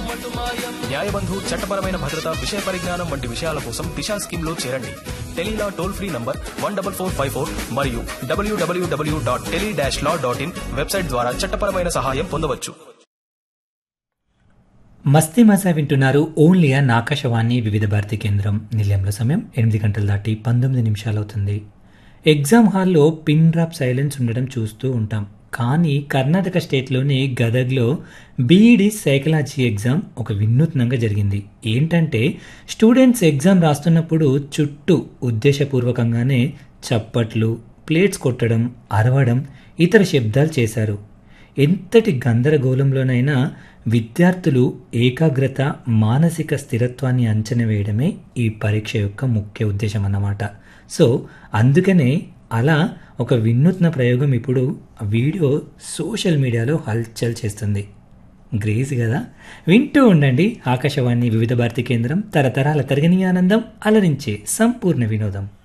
న్యాయబంధు చట్టపరమైన భద్రత విషయ పరిజ్ఞానం వంటి విషయాల కోసం దిశా స్కీమ్ లో చేరండి tele law toll free number one double four five four మరియు WWW dot tele dash law dot in website ద్వారా చట్టపరమైన సహాయం పొందవచ్చు మస్తీ మజా వింటున్నారు ఓన్లీ అన్ ఆకాశవాణి వివిధ భారతి కేంద్రం నిలయంలో సమయం ఎనిమిది గంటలు దాటి పంతొమ్మిది నిమిషాలు అవుతుంది ఎగ్జామ్ హాల్లో పిన్ డ్రాప్ సైలెన్స్ ఉండడం చూస్తూ ఉంటాం కానీ కర్ణాటక స్టేట్లోని గదగ్లో బీఈడి సైకలాజీ ఎగ్జామ్ ఒక వినూత్నంగా జరిగింది ఏంటంటే స్టూడెంట్స్ ఎగ్జామ్ రాస్తున్నప్పుడు చుట్టూ ఉద్దేశపూర్వకంగానే చప్పట్లు ప్లేట్స్ కొట్టడం అరవడం ఇతర శబ్దాలు చేశారు ఎంతటి గందరగోళంలోనైనా విద్యార్థులు ఏకాగ్రత మానసిక స్థిరత్వాన్ని అంచనా వేయడమే ఈ పరీక్ష యొక్క ముఖ్య ఉద్దేశం అన్నమాట సో అందుకనే అలా ఒక వినూత్న ప్రయోగం ఇప్పుడు ఆ వీడియో సోషల్ మీడియాలో హల్చల్ చేస్తుంది గ్రేజ్ కదా వింటూ ఉండండి ఆకాశవాణి వివిధ భారతి కేంద్రం తరతరాల తరగని ఆనందం అలరించే సంపూర్ణ వినోదం